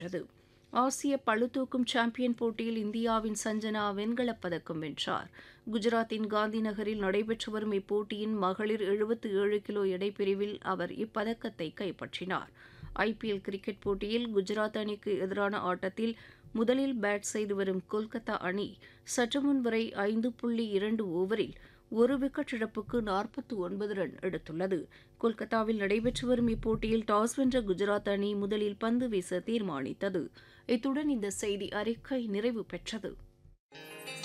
வென்றது ஆசிய பளுதூக்கும் சாம்பியன் போட்டியில் இந்தியாவின் சஞ்சனா வெண்கலப் பதக்கம் வென்றார் குஜராத்தின் காந்தி நகரில் நடைபெற்று வரும் இப்போட்டியின் மகளிர் எழுபத்து ஏழு கிலோ எடைப்பிரிவில் அவர் இப்பதக்கத்தை கைப்பற்றினார் ஐபிஎல் கிரிக்கெட் போட்டியில் குஜராத் அணிக்கு எதிரான ஆட்டத்தில் முதலில் பேட் செய்து வரும் கொல்கத்தா அணி சற்றுமுன் வரை ஐந்து புள்ளி இரண்டு ஓவரில் ஒரு விக்கெட் இழப்புக்கு நாற்பத்து ஒன்பது ரன் எடுத்துள்ளது கொல்கத்தாவில் நடைபெற்று வரும் இப்போட்டியில் டாஸ் வென்ற குஜராத் அணி முதலில் பந்து வீச தீர்மானித்தது இத்துடன் இந்த செய்தி அறிக்கை நிறைவு பெற்றது